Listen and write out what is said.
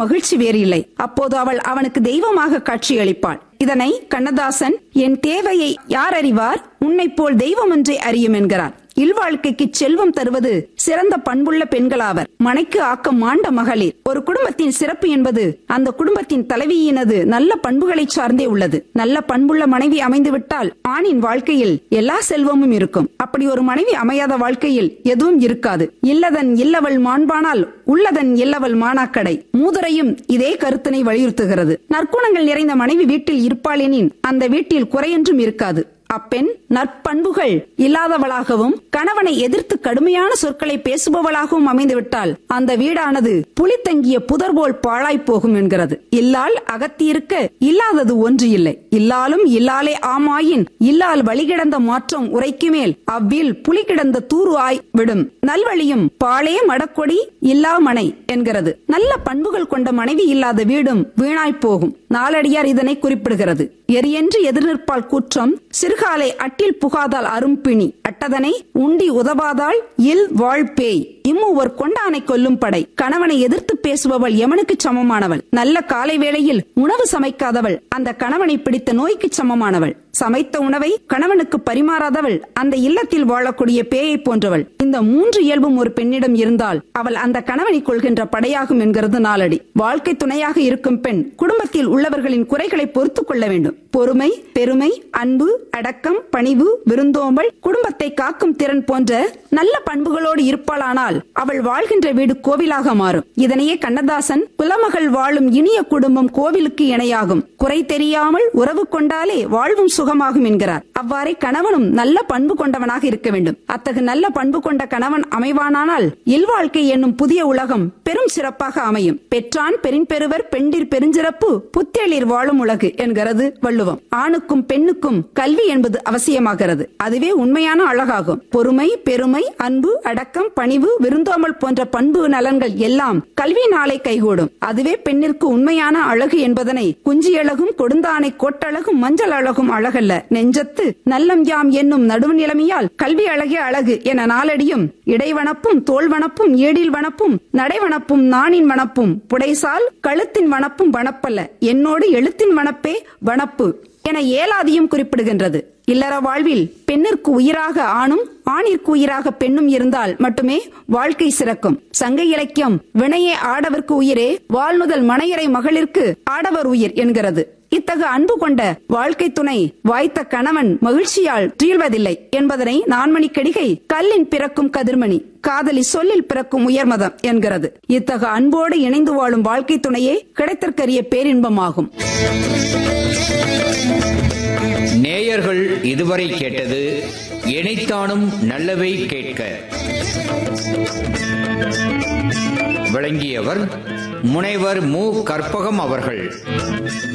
மகிழ்ச்சி வேறு இல்லை அப்போது அவள் அவனுக்கு தெய்வமாக காட்சியளிப்பாள் இதனை கண்ணதாசன் என் தேவையை யார் அறிவார் உன்னைப் போல் தெய்வம் ஒன்றே அறியும் என்கிறார் இல்வாழ்க்கைக்கு செல்வம் தருவது சிறந்த பண்புள்ள பெண்களாவர் மனைக்கு ஆக்கம் மாண்ட மகளிர் ஒரு குடும்பத்தின் சிறப்பு என்பது அந்த குடும்பத்தின் தலைவியினது நல்ல பண்புகளை சார்ந்தே உள்ளது நல்ல பண்புள்ள மனைவி அமைந்துவிட்டால் ஆணின் வாழ்க்கையில் எல்லா செல்வமும் இருக்கும் அப்படி ஒரு மனைவி அமையாத வாழ்க்கையில் எதுவும் இருக்காது இல்லதன் இல்லவள் மாண்பானால் உள்ளதன் இல்லவள் மானாக்கடை மூதுரையும் இதே கருத்தினை வலியுறுத்துகிறது நற்குணங்கள் நிறைந்த மனைவி வீட்டில் இருப்பாளெனின் அந்த வீட்டில் குறையொன்றும் இருக்காது அப்பெண் நற்பண்புகள் இல்லாதவளாகவும் கணவனை எதிர்த்து கடுமையான சொற்களை பேசுபவளாகவும் அமைந்துவிட்டால் அந்த வீடானது புலி தங்கிய புதர் போல் பாழாய் போகும் என்கிறது இல்லால் அகத்தியிருக்க இல்லாதது ஒன்று இல்லை இல்லாலும் இல்லாலே ஆமாயின் இல்லால் வழிகிடந்த மாற்றம் உரைக்கு மேல் அவ்வில் புலி கிடந்த தூரு ஆய் விடும் நல்வழியும் பாழே மடக்கொடி இல்லா மனை என்கிறது நல்ல பண்புகள் கொண்ட மனைவி இல்லாத வீடும் வீணாய் போகும் நாலடியார் இதனை குறிப்பிடுகிறது எரியென்று எதிர்நிற்பால் குற்றம் சிறுகாலை அட்டில் புகாதால் அரும்பிணி அட்டதனை உண்டி உதவாதால் இல் வாழ்பேய் இம்முவர் கொண்டானை கொல்லும் படை கணவனை எதிர்த்து பேசுபவள் எமனுக்கு சமமானவள் நல்ல காலை வேளையில் உணவு சமைக்காதவள் அந்த கணவனை பிடித்த நோய்க்கு சமமானவள் சமைத்த உணவை கணவனுக்கு பரிமாறாதவள் அந்த இல்லத்தில் வாழக்கூடிய பேயை போன்றவள் இந்த மூன்று இயல்பும் ஒரு பெண்ணிடம் இருந்தால் அவள் அந்த கணவனை கொள்கின்ற படையாகும் என்கிறது நாளடி வாழ்க்கை துணையாக இருக்கும் பெண் குடும்பத்தில் உள்ளவர்களின் குறைகளை பொறுத்துக் கொள்ள வேண்டும் பொறுமை பெருமை அன்பு அடக்கம் பணிவு விருந்தோம்பல் குடும்பத்தை காக்கும் திறன் போன்ற நல்ல பண்புகளோடு இருப்பாளானால் அவள் வாழ்கின்ற வீடு கோவிலாக மாறும் இதனையே கண்ணதாசன் குலமகள் வாழும் இனிய குடும்பம் கோவிலுக்கு இணையாகும் குறை தெரியாமல் உறவு கொண்டாலே வாழ்வும் சுகமாகும் என்கிறார் அவ்வாறே கணவனும் நல்ல பண்பு கொண்டவனாக இருக்க வேண்டும் அத்தகு நல்ல பண்பு கொண்ட கணவன் அமைவானானால் இல்வாழ்க்கை என்னும் புதிய உலகம் பெரும் சிறப்பாக அமையும் பெற்றான் பெரும்பெருவர் பெண்டிர் பெருஞ்சிறப்பு புத்தெளிர் வாழும் உலகு என்கிறது வள்ளுவம் ஆணுக்கும் பெண்ணுக்கும் கல்வி என்பது அவசியமாகிறது அதுவே உண்மையான அழகாகும் பொறுமை பெருமை அன்பு அடக்கம் பணிவு விருந்தோமல் போன்ற பண்பு நலன்கள் எல்லாம் கல்வியினாலே கைகூடும் அதுவே பெண்ணிற்கு உண்மையான அழகு என்பதனை குஞ்சியழகும் கொடுந்தானை கோட்டழகும் மஞ்சள் அழகும் அழகல்ல நெஞ்சத்து நல்லம் யாம் என்னும் நடுவுநிலைமையால் கல்வி அழகே அழகு என நாளடியும் இடைவனப்பும் தோல்வனப்பும் ஏடில் வனப்பும் நடைவனப்பும் நாணின் வனப்பும் புடைசால் கழுத்தின் வனப்பும் வனப்பல்ல என்னோடு எழுத்தின் வனப்பே வனப்பு என ஏலாதியும் குறிப்பிடுகின்றது இல்லற வாழ்வில் பெண்ணிற்கு உயிராக ஆணும் ஆணிற்கு உயிராக பெண்ணும் இருந்தால் மட்டுமே வாழ்க்கை சிறக்கும் சங்க இலக்கியம் வினையே ஆடவர்க்கு உயிரே வாழ்நுதல் மனையரை மகளிருக்கு ஆடவர் உயிர் என்கிறது இத்தகு அன்பு கொண்ட வாழ்க்கை துணை வாய்த்த கணவன் மகிழ்ச்சியால் துயில்வதில்லை என்பதனை நான்மணிக்கடிகை கல்லின் பிறக்கும் கதிர்மணி காதலி சொல்லில் பிறக்கும் உயர்மதம் என்கிறது இத்தகு அன்போடு இணைந்து வாழும் வாழ்க்கை துணையே கிடைத்திற்கரிய பேரின்பமாகும் நேயர்கள் இதுவரை கேட்டது இணைத்தானும் நல்லவை கேட்க விளங்கியவர் முனைவர் மு கற்பகம் அவர்கள்